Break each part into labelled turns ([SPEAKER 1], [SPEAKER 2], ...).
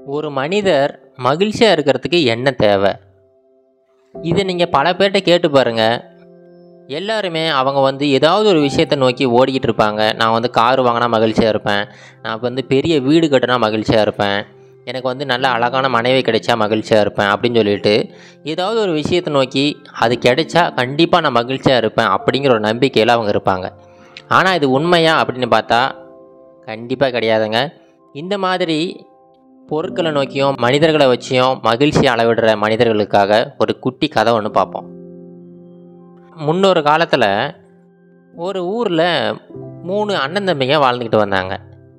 [SPEAKER 1] ஒரு மனிதர் மகிழ்ச்சியாக இருக்கிறதுக்கு என்ன தேவை இதை நீங்கள் பல பேர்கிட்ட கேட்டு பாருங்கள் எல்லாருமே அவங்க வந்து ஏதாவது ஒரு விஷயத்தை நோக்கி ஓடிக்கிட்டு இருப்பாங்க நான் வந்து கார் வாங்கினா மகிழ்ச்சியாக இருப்பேன் நான் வந்து பெரிய வீடு கட்டினா மகிழ்ச்சியாக இருப்பேன் எனக்கு வந்து நல்ல அழகான மனைவி கிடைச்சா மகிழ்ச்சியாக இருப்பேன் அப்படின்னு சொல்லிட்டு ஏதாவது ஒரு விஷயத்தை நோக்கி அது கிடைச்சா கண்டிப்பாக நான் மகிழ்ச்சியாக இருப்பேன் அப்படிங்கிற ஒரு நம்பிக்கையில் அவங்க இருப்பாங்க ஆனால் இது உண்மையா அப்படின்னு பார்த்தா கண்டிப்பாக கிடையாதுங்க இந்த மாதிரி பொருட்களை நோக்கியும் மனிதர்களை வச்சியும் மகிழ்ச்சி அளவிடுற மனிதர்களுக்காக ஒரு குட்டி கதை ஒன்று பார்ப்போம் முன்னொரு காலத்தில் ஒரு ஊரில் மூணு அண்ணன் தம்பிங்க வாழ்ந்துக்கிட்டு வந்தாங்க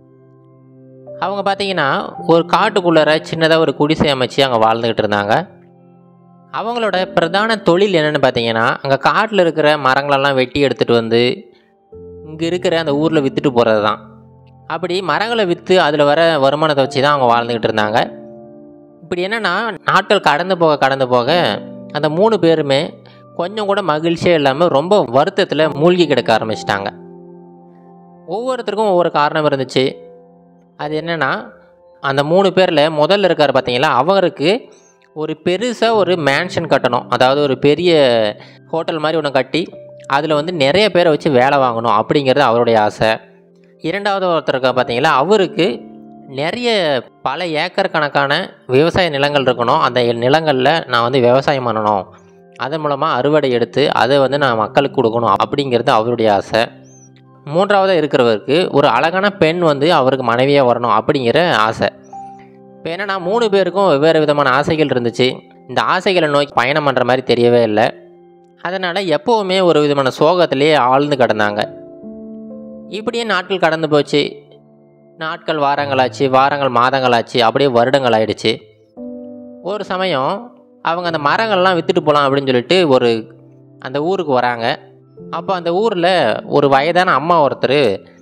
[SPEAKER 1] அவங்க பார்த்தீங்கன்னா ஒரு காட்டுக்குள்ளார சின்னதாக ஒரு குடிசை அமைச்சு அங்கே வாழ்ந்துக்கிட்டு இருந்தாங்க அவங்களோட பிரதான தொழில் என்னென்னு பார்த்தீங்கன்னா அங்கே காட்டில் இருக்கிற மரங்களெல்லாம் வெட்டி எடுத்துகிட்டு வந்து இங்கே இருக்கிற அந்த ஊரில் விற்றுட்டு போகிறது தான் அப்படி மரங்களை விற்று அதில் வர வருமானத்தை வச்சு தான் அவங்க வாழ்ந்துக்கிட்டு இருந்தாங்க இப்படி என்னென்னா நாட்கள் கடந்து போக கடந்து போக அந்த மூணு பேருமே கொஞ்சம் கூட மகிழ்ச்சியே இல்லாமல் ரொம்ப வருத்தத்தில் மூழ்கி கிடக்க ஆரம்பிச்சிட்டாங்க ஒவ்வொருத்தருக்கும் ஒவ்வொரு காரணம் இருந்துச்சு அது என்னென்னா அந்த மூணு பேரில் முதல்ல இருக்கார் பார்த்தீங்களா அவருக்கு ஒரு பெருசாக ஒரு மேன்ஷன் கட்டணும் அதாவது ஒரு பெரிய ஹோட்டல் மாதிரி ஒன்று கட்டி அதில் வந்து நிறைய பேரை வச்சு வேலை வாங்கணும் அப்படிங்கிறது அவருடைய ஆசை இரண்டாவது ஒருத்தர் இருக்கா பார்த்தீங்களா அவருக்கு நிறைய பல ஏக்கர் கணக்கான விவசாய நிலங்கள் இருக்கணும் அந்த நிலங்களில் நான் வந்து விவசாயம் பண்ணணும் அதன் மூலமாக அறுவடை எடுத்து அதை வந்து நான் மக்களுக்கு கொடுக்கணும் அப்படிங்கிறது அவருடைய ஆசை மூன்றாவதாக இருக்கிறவருக்கு ஒரு அழகான பெண் வந்து அவருக்கு மனைவியாக வரணும் அப்படிங்கிற ஆசை இப்போ என்னென்னா மூணு பேருக்கும் வெவ்வேறு விதமான ஆசைகள் இருந்துச்சு இந்த ஆசைகளை நோக்கி பயணம் பண்ணுற மாதிரி தெரியவே இல்லை அதனால் எப்போவுமே ஒரு விதமான சோகத்திலேயே ஆழ்ந்து கிடந்தாங்க இப்படியே நாட்கள் கடந்து போச்சு நாட்கள் வாரங்களாச்சு வாரங்கள் மாதங்களாச்சு அப்படியே வருடங்கள் ஆயிடுச்சு ஒரு சமயம் அவங்க அந்த மரங்கள்லாம் விற்றுட்டு போகலாம் அப்படின்னு சொல்லிட்டு ஒரு அந்த ஊருக்கு வராங்க அப்போ அந்த ஊரில் ஒரு வயதான அம்மா ஒருத்தர்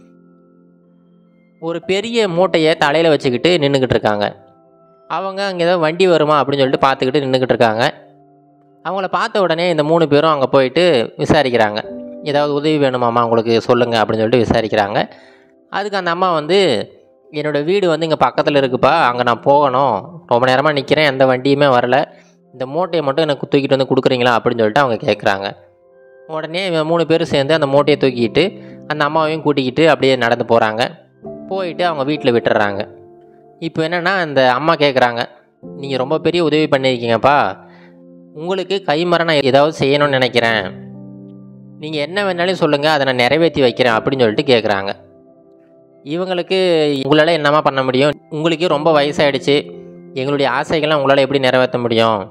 [SPEAKER 1] ஒரு பெரிய மூட்டையை தலையில் வச்சுக்கிட்டு நின்றுக்கிட்டு இருக்காங்க அவங்க அங்கே ஏதோ வண்டி வருமா அப்படின்னு சொல்லிட்டு பார்த்துக்கிட்டு நின்றுக்கிட்டு இருக்காங்க அவங்கள பார்த்த உடனே இந்த மூணு பேரும் அங்கே போயிட்டு விசாரிக்கிறாங்க ஏதாவது உதவி வேணுமாம்மா உங்களுக்கு சொல்லுங்கள் அப்படின்னு சொல்லிட்டு விசாரிக்கிறாங்க அதுக்கு அந்த அம்மா வந்து என்னோடய வீடு வந்து இங்கே பக்கத்தில் இருக்குப்பா அங்கே நான் போகணும் ரொம்ப நேரமாக நிற்கிறேன் எந்த வண்டியுமே வரல இந்த மூட்டையை மட்டும் எனக்கு தூக்கிட்டு வந்து கொடுக்குறீங்களா அப்படின்னு சொல்லிட்டு அவங்க கேட்குறாங்க உடனே இவன் மூணு பேரும் சேர்ந்து அந்த மூட்டையை தூக்கிட்டு அந்த அம்மாவையும் கூட்டிக்கிட்டு அப்படியே நடந்து போகிறாங்க போயிட்டு அவங்க வீட்டில் விட்டுறாங்க இப்போ என்னென்னா அந்த அம்மா கேட்குறாங்க நீங்கள் ரொம்ப பெரிய உதவி பண்ணியிருக்கீங்கப்பா உங்களுக்கு கைமறை நான் ஏதாவது செய்யணும்னு நினைக்கிறேன் நீங்கள் என்ன வேணாலும் சொல்லுங்கள் அதை நான் நிறைவேற்றி வைக்கிறேன் அப்படின்னு சொல்லிட்டு கேட்குறாங்க இவங்களுக்கு உங்களால் என்னமா பண்ண முடியும் உங்களுக்கே ரொம்ப வயசாயிடுச்சு எங்களுடைய ஆசைகள்லாம் உங்களால் எப்படி நிறைவேற்ற முடியும்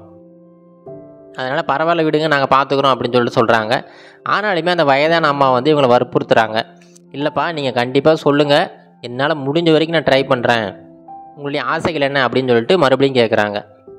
[SPEAKER 1] அதனால் பரவாயில்ல விடுங்க நாங்கள் பார்த்துக்குறோம் அப்படின்னு சொல்லிட்டு சொல்கிறாங்க ஆனாலுமே அந்த வயதான அம்மா வந்து இவங்களை வற்புறுத்துறாங்க இல்லைப்பா நீங்கள் கண்டிப்பாக சொல்லுங்கள் என்னால் முடிஞ்ச வரைக்கும் நான் ட்ரை பண்ணுறேன் உங்களுடைய ஆசைகள் என்ன அப்படின்னு சொல்லிட்டு மறுபடியும் கேட்குறாங்க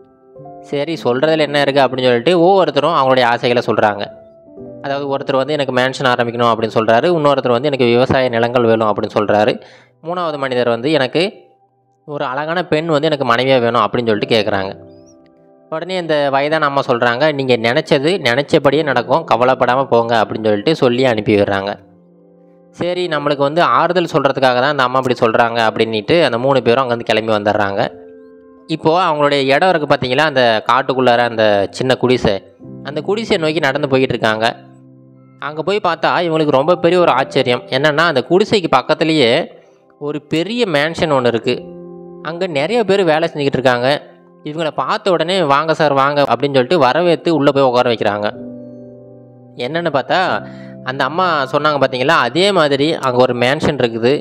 [SPEAKER 1] சரி சொல்கிறதுல என்ன இருக்குது அப்படின்னு சொல்லிட்டு ஒவ்வொருத்தரும் அவங்களுடைய ஆசைகளை சொல்கிறாங்க அதாவது ஒருத்தர் வந்து எனக்கு மேன்ஷன் ஆரம்பிக்கணும் அப்படின்னு சொல்கிறாரு இன்னொருத்தர் வந்து எனக்கு விவசாய நிலங்கள் வேணும் அப்படின்னு சொல்கிறாரு மூணாவது மனிதர் வந்து எனக்கு ஒரு அழகான பெண் வந்து எனக்கு மனைவியாக வேணும் அப்படின்னு சொல்லிட்டு கேட்குறாங்க உடனே இந்த வயதான அம்மா சொல்கிறாங்க நீங்கள் நினச்சது நினச்சபடியே நடக்கும் கவலைப்படாமல் போங்க அப்படின்னு சொல்லிட்டு சொல்லி அனுப்பி விடுறாங்க சரி நம்மளுக்கு வந்து ஆறுதல் சொல்கிறதுக்காக தான் அந்த அம்மா அப்படி சொல்கிறாங்க அப்படின்ட்டு அந்த மூணு பேரும் அங்கேருந்து கிளம்பி வந்துடுறாங்க இப்போது அவங்களுடைய இடம் இருக்குது பார்த்தீங்களா அந்த காட்டுக்குள்ளார அந்த சின்ன குடிசை அந்த குடிசையை நோக்கி நடந்து போய்கிட்டு இருக்காங்க அங்கே போய் பார்த்தா இவங்களுக்கு ரொம்ப பெரிய ஒரு ஆச்சரியம் என்னென்னா அந்த குடிசைக்கு பக்கத்துலேயே ஒரு பெரிய மேன்ஷன் ஒன்று இருக்குது அங்கே நிறைய பேர் வேலை செஞ்சுக்கிட்டு இருக்காங்க இவங்களை பார்த்த உடனே வாங்க சார் வாங்க அப்படின்னு சொல்லிட்டு வரவேற்று உள்ளே போய் உட்கார வைக்கிறாங்க என்னென்னு பார்த்தா அந்த அம்மா சொன்னாங்க பார்த்தீங்களா அதே மாதிரி அங்கே ஒரு மேன்ஷன் இருக்குது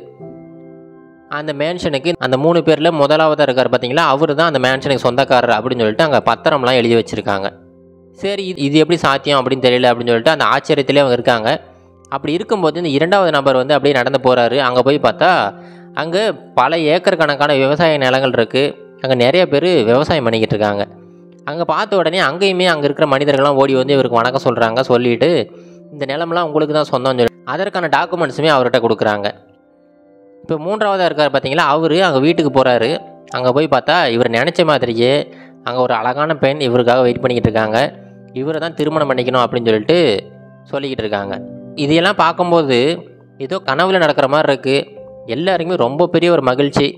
[SPEAKER 1] அந்த மேன்ஷனுக்கு அந்த மூணு பேரில் முதலாவதாக இருக்கார் பார்த்தீங்களா அவர் தான் அந்த மேன்ஷனுக்கு சொந்தக்காரர் அப்படின்னு சொல்லிட்டு அங்கே பத்திரம்லாம் எழுதி வச்சுருக்காங்க சரி இது இது எப்படி சாத்தியம் அப்படின்னு தெரியல அப்படின்னு சொல்லிட்டு அந்த ஆச்சரியத்திலே அவங்க இருக்காங்க அப்படி இருக்கும்போது இந்த இரண்டாவது நபர் வந்து அப்படியே நடந்து போகிறாரு அங்கே போய் பார்த்தா அங்கே பல ஏக்கர் கணக்கான விவசாய நிலங்கள் இருக்குது அங்கே நிறைய பேர் விவசாயம் பண்ணிக்கிட்டு இருக்காங்க அங்கே பார்த்த உடனே அங்கேயுமே அங்கே இருக்கிற மனிதர்கள்லாம் ஓடி வந்து இவருக்கு வணக்கம் சொல்கிறாங்க சொல்லிவிட்டு இந்த நிலமெல்லாம் உங்களுக்கு தான் சொந்தம் சொல்லி அதற்கான டாக்குமெண்ட்ஸுமே அவர்கிட்ட கொடுக்குறாங்க இப்போ மூன்றாவதாக இருக்கார் பார்த்தீங்களா அவர் அங்கே வீட்டுக்கு போகிறாரு அங்கே போய் பார்த்தா இவர் நினச்ச மாதிரியே அங்கே ஒரு அழகான பெண் இவருக்காக வெயிட் பண்ணிக்கிட்டு இருக்காங்க இவரை தான் திருமணம் பண்ணிக்கணும் அப்படின்னு சொல்லிட்டு சொல்லிக்கிட்டு இருக்காங்க இதையெல்லாம் பார்க்கும்போது ஏதோ கனவுல நடக்கிற மாதிரி இருக்குது எல்லாருக்குமே ரொம்ப பெரிய ஒரு மகிழ்ச்சி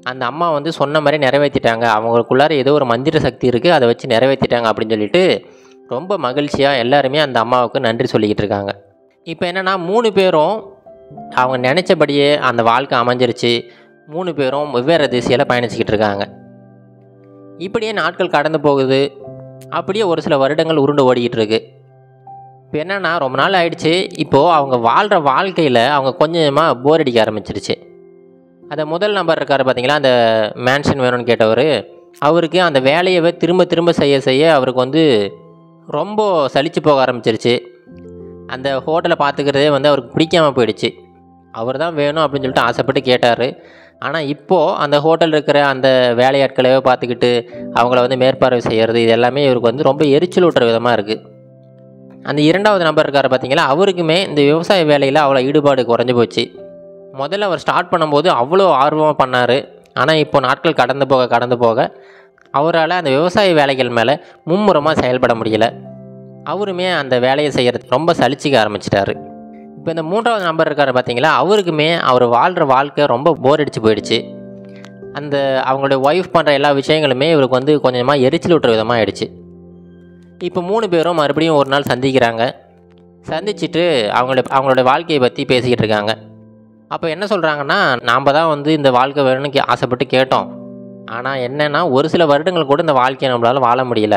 [SPEAKER 1] அந்த அம்மா வந்து சொன்ன மாதிரி நிறைவேற்றிட்டாங்க அவங்களுக்குள்ளார ஏதோ ஒரு மந்திர சக்தி இருக்குது அதை வச்சு நிறைவேற்றிட்டாங்க அப்படின்னு சொல்லிட்டு ரொம்ப மகிழ்ச்சியாக எல்லாருமே அந்த அம்மாவுக்கு நன்றி சொல்லிக்கிட்டு இருக்காங்க இப்போ என்னென்னா மூணு பேரும் அவங்க நினச்சபடியே அந்த வாழ்க்கை அமைஞ்சிருச்சு மூணு பேரும் வெவ்வேறு திசையில் பயணிச்சுக்கிட்டு இருக்காங்க இப்படியே நாட்கள் கடந்து போகுது அப்படியே ஒரு சில வருடங்கள் உருண்டு ஓடிக்கிட்டு இருக்கு இப்போ என்னென்னா ரொம்ப நாள் ஆயிடுச்சு இப்போது அவங்க வாழ்கிற வாழ்க்கையில் அவங்க கொஞ்சமாக போர் அடிக்க ஆரம்பிச்சிருச்சு அந்த முதல் நம்பர் இருக்கார் பார்த்தீங்களா அந்த மேன்ஷன் வேணும்னு கேட்டவர் அவருக்கு அந்த வேலையவே திரும்ப திரும்ப செய்ய செய்ய அவருக்கு வந்து ரொம்ப சலிச்சு போக ஆரம்பிச்சிருச்சு அந்த ஹோட்டலை பார்த்துக்கிறதே வந்து அவருக்கு பிடிக்காம போயிடுச்சு அவர் தான் வேணும் அப்படின்னு சொல்லிட்டு ஆசைப்பட்டு கேட்டார் ஆனால் இப்போது அந்த ஹோட்டல் இருக்கிற அந்த வேலையாட்களையோ பார்த்துக்கிட்டு அவங்கள வந்து மேற்பார்வை செய்கிறது இது எல்லாமே இவருக்கு வந்து ரொம்ப எரிச்சல் ஊட்டுற விதமாக இருக்குது அந்த இரண்டாவது நபர் இருக்கார் பார்த்தீங்களா அவருக்குமே இந்த விவசாய வேலையில் அவ்வளோ ஈடுபாடு குறைஞ்சி போச்சு முதல்ல அவர் ஸ்டார்ட் பண்ணும்போது அவ்வளோ ஆர்வமாக பண்ணார் ஆனால் இப்போ நாட்கள் கடந்து போக கடந்து போக அவரால் அந்த விவசாய வேலைகள் மேலே மும்முரமாக செயல்பட முடியல அவருமே அந்த வேலையை செய்கிறது ரொம்ப சலிச்சிக்க ஆரம்பிச்சிட்டாரு இப்போ இந்த மூன்றாவது நம்பர் இருக்கார் பார்த்தீங்களா அவருக்குமே அவர் வாழ்கிற வாழ்க்கை ரொம்ப போர் அடிச்சு போயிடுச்சு அந்த அவங்களுடைய ஒய்ஃப் பண்ணுற எல்லா விஷயங்களுமே இவருக்கு வந்து கொஞ்சமாக எரிச்சல் விட்டுற விதமாக ஆயிடுச்சு இப்போ மூணு பேரும் மறுபடியும் ஒரு நாள் சந்திக்கிறாங்க சந்திச்சுட்டு அவங்களோட அவங்களோட வாழ்க்கையை பற்றி பேசிக்கிட்டு இருக்காங்க அப்போ என்ன சொல்கிறாங்கன்னா நாம் தான் வந்து இந்த வாழ்க்கை வேணும்னு கே- ஆசைப்பட்டு கேட்டோம் ஆனால் என்னென்னா ஒரு சில வருடங்கள் கூட இந்த வாழ்க்கையை நம்மளால் வாழ முடியல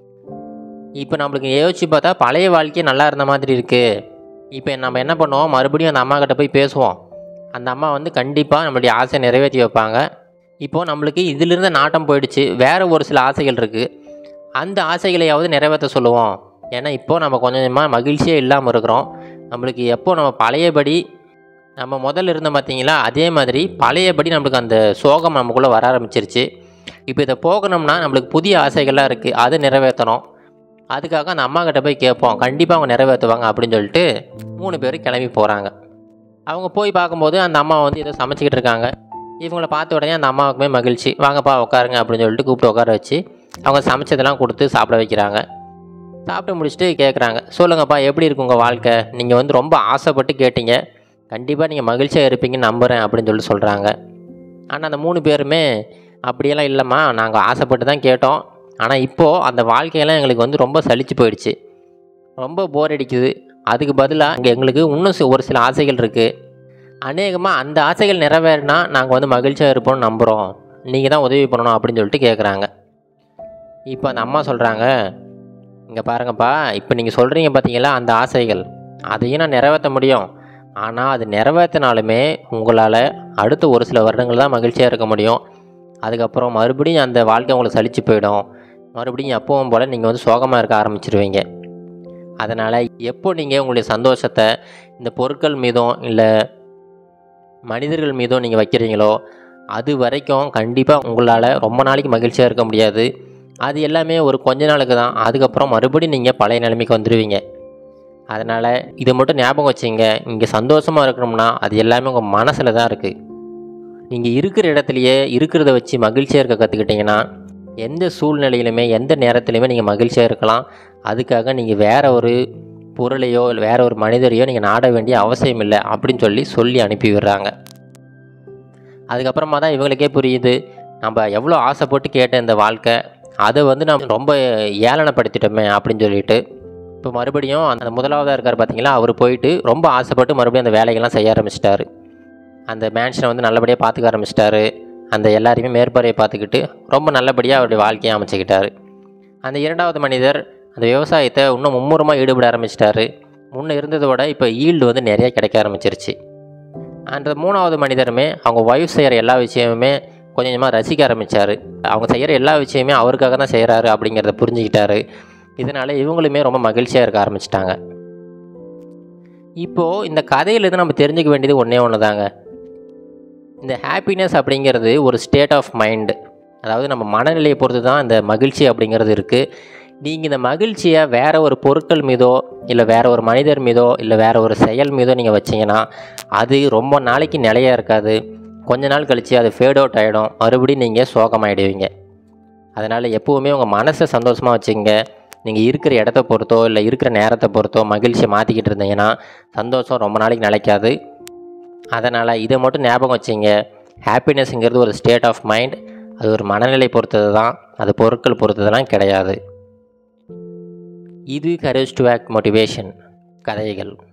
[SPEAKER 1] இப்போ நம்மளுக்கு யோசிச்சு பார்த்தா பழைய வாழ்க்கையே நல்லா இருந்த மாதிரி இருக்குது இப்போ நம்ம என்ன பண்ணுவோம் மறுபடியும் அந்த அம்மா கிட்ட போய் பேசுவோம் அந்த அம்மா வந்து கண்டிப்பாக நம்மளுடைய ஆசையை நிறைவேற்றி வைப்பாங்க இப்போது நம்மளுக்கு இதிலிருந்து நாட்டம் போயிடுச்சு வேறு ஒரு சில ஆசைகள் இருக்குது அந்த ஆசைகளையாவது நிறைவேற்ற சொல்லுவோம் ஏன்னா இப்போது நம்ம கொஞ்சம் கொஞ்சமாக மகிழ்ச்சியே இல்லாமல் இருக்கிறோம் நம்மளுக்கு எப்போ நம்ம பழையபடி நம்ம முதல்ல இருந்த பார்த்தீங்களா அதே மாதிரி பழையபடி நம்மளுக்கு அந்த சோகம் நமக்குள்ளே வர ஆரம்பிச்சிருச்சு இப்போ இதை போகணும்னா நம்மளுக்கு புதிய ஆசைகள்லாம் இருக்குது அதை நிறைவேற்றணும் அதுக்காக அந்த அம்மா கிட்ட போய் கேட்போம் கண்டிப்பாக அவங்க நிறைவேற்றுவாங்க அப்படின்னு சொல்லிட்டு மூணு பேர் கிளம்பி போகிறாங்க அவங்க போய் பார்க்கும்போது அந்த அம்மா வந்து ஏதோ சமைச்சிக்கிட்டு இருக்காங்க இவங்கள பார்த்த உடனே அந்த அம்மாவுக்குமே மகிழ்ச்சி வாங்கப்பா உட்காருங்க அப்படின்னு சொல்லிட்டு கூப்பிட்டு உட்கார வச்சு அவங்க சமைச்சதெல்லாம் கொடுத்து சாப்பிட வைக்கிறாங்க சாப்பிட்டு முடிச்சுட்டு கேட்குறாங்க சொல்லுங்கப்பா எப்படி இருக்கு உங்கள் வாழ்க்கை நீங்கள் வந்து ரொம்ப ஆசைப்பட்டு கேட்டீங்க கண்டிப்பாக நீங்கள் மகிழ்ச்சியாக இருப்பீங்கன்னு நம்புகிறேன் அப்படின்னு சொல்லி சொல்கிறாங்க ஆனால் அந்த மூணு பேருமே அப்படியெல்லாம் இல்லைம்மா நாங்கள் ஆசைப்பட்டு தான் கேட்டோம் ஆனால் இப்போது அந்த வாழ்க்கையெல்லாம் எங்களுக்கு வந்து ரொம்ப சலிச்சு போயிடுச்சு ரொம்ப போர் அடிக்குது அதுக்கு பதிலாக இங்கே எங்களுக்கு இன்னும் சி- ஒரு சில ஆசைகள் இருக்குது அநேகமாக அந்த ஆசைகள் நிறைவேறினா நாங்கள் வந்து மகிழ்ச்சியாக இருப்போம்னு நம்புகிறோம் நீங்கள் தான் உதவி பண்ணணும் அப்படின்னு சொல்லிட்டு கேட்குறாங்க இப்போ அந்த அம்மா சொல்கிறாங்க இங்கே பாருங்கப்பா இப்போ நீங்கள் சொல்கிறீங்க பார்த்தீங்களா அந்த ஆசைகள் அதையும் நான் நிறைவேற்ற முடியும் ஆனால் அது நிறைவேற்றினாலுமே உங்களால் அடுத்த ஒரு சில வருடங்கள் தான் மகிழ்ச்சியாக இருக்க முடியும் அதுக்கப்புறம் மறுபடியும் அந்த வாழ்க்கை உங்களுக்கு சலிச்சு போயிடும் மறுபடியும் எப்பவும் போல் நீங்கள் வந்து சோகமாக இருக்க ஆரம்பிச்சிருவீங்க அதனால் எப்போ நீங்கள் உங்களுடைய சந்தோஷத்தை இந்த பொருட்கள் மீதும் இல்லை மனிதர்கள் மீதும் நீங்கள் வைக்கிறீங்களோ அது வரைக்கும் கண்டிப்பாக உங்களால் ரொம்ப நாளைக்கு மகிழ்ச்சியாக இருக்க முடியாது அது எல்லாமே ஒரு கொஞ்ச நாளுக்கு தான் அதுக்கப்புறம் மறுபடியும் நீங்கள் பழைய நிலைமைக்கு வந்துடுவீங்க அதனால் இதை மட்டும் ஞாபகம் வச்சுங்க இங்கே சந்தோஷமாக இருக்கணும்னா அது எல்லாமே உங்கள் மனசில் தான் இருக்குது நீங்கள் இருக்கிற இடத்துலையே இருக்கிறத வச்சு மகிழ்ச்சியாக இருக்க கற்றுக்கிட்டிங்கன்னா எந்த சூழ்நிலையிலுமே எந்த நேரத்துலையுமே நீங்கள் மகிழ்ச்சியாக இருக்கலாம் அதுக்காக நீங்கள் வேற ஒரு பொருளையோ இல்லை வேற ஒரு மனிதரையோ நீங்கள் நாட வேண்டிய அவசியம் இல்லை அப்படின்னு சொல்லி சொல்லி அனுப்பி விடுறாங்க அதுக்கப்புறமா தான் இவங்களுக்கே புரியுது நம்ம எவ்வளோ ஆசைப்பட்டு கேட்ட இந்த வாழ்க்கை அதை வந்து நம்ம ரொம்ப ஏளனப்படுத்திட்டோமே அப்படின்னு சொல்லிட்டு இப்போ மறுபடியும் அந்த முதலாவதாக இருக்கார் பார்த்தீங்களா அவர் போயிட்டு ரொம்ப ஆசைப்பட்டு மறுபடியும் அந்த வேலைகள்லாம் செய்ய ஆரம்பிச்சிட்டாரு அந்த மேன்ஷனை வந்து நல்லபடியாக பார்த்துக்க ஆரம்பிச்சிட்டாரு அந்த எல்லாரையுமே மேற்பார்வையை பார்த்துக்கிட்டு ரொம்ப நல்லபடியாக அவருடைய வாழ்க்கையை அமைச்சுக்கிட்டாரு அந்த இரண்டாவது மனிதர் அந்த விவசாயத்தை இன்னும் மும்முரமாக ஈடுபட ஆரம்பிச்சிட்டாரு முன்ன இருந்ததை விட இப்போ ஈல்டு வந்து நிறைய கிடைக்க ஆரம்பிச்சிருச்சு அந்த மூணாவது மனிதருமே அவங்க ஒய்ஃப் செய்கிற எல்லா விஷயமுமே கொஞ்சம் கொஞ்சமாக ரசிக்க ஆரம்பித்தார் அவங்க செய்கிற எல்லா விஷயமே அவருக்காக தான் செய்கிறாரு அப்படிங்கிறத புரிஞ்சுக்கிட்டாரு இதனால் இவங்களுமே ரொம்ப மகிழ்ச்சியாக இருக்க ஆரம்பிச்சிட்டாங்க இப்போது இந்த கதையிலேருந்து நம்ம தெரிஞ்சுக்க வேண்டியது ஒன்றே ஒன்று தாங்க இந்த ஹாப்பினஸ் அப்படிங்கிறது ஒரு ஸ்டேட் ஆஃப் மைண்டு அதாவது நம்ம மனநிலையை பொறுத்து தான் இந்த மகிழ்ச்சி அப்படிங்கிறது இருக்குது நீங்கள் இந்த மகிழ்ச்சியை வேற ஒரு பொருட்கள் மீதோ இல்லை வேற ஒரு மனிதர் மீதோ இல்லை வேற ஒரு செயல் மீதோ நீங்கள் வச்சீங்கன்னா அது ரொம்ப நாளைக்கு நிலையாக இருக்காது கொஞ்ச நாள் கழித்து அது ஃபேட் அவுட் ஆகிடும் மறுபடியும் நீங்கள் சோகமாயிடுவீங்க அதனால் எப்போவுமே உங்கள் மனசை சந்தோஷமாக வச்சுங்க நீங்கள் இருக்கிற இடத்த பொறுத்தோ இல்லை இருக்கிற நேரத்தை பொறுத்தோ மகிழ்ச்சியை மாற்றிக்கிட்டு இருந்தீங்கன்னா சந்தோஷம் ரொம்ப நாளைக்கு நிலைக்காது அதனால் இதை மட்டும் ஞாபகம் வச்சுங்க ஹாப்பினஸ்ங்கிறது ஒரு ஸ்டேட் ஆஃப் மைண்ட் அது ஒரு மனநிலை பொறுத்தது தான் அது பொருட்கள் பொறுத்ததெல்லாம் கிடையாது இது கரேஜ் டு ஆக்ட் மோட்டிவேஷன் கதைகள்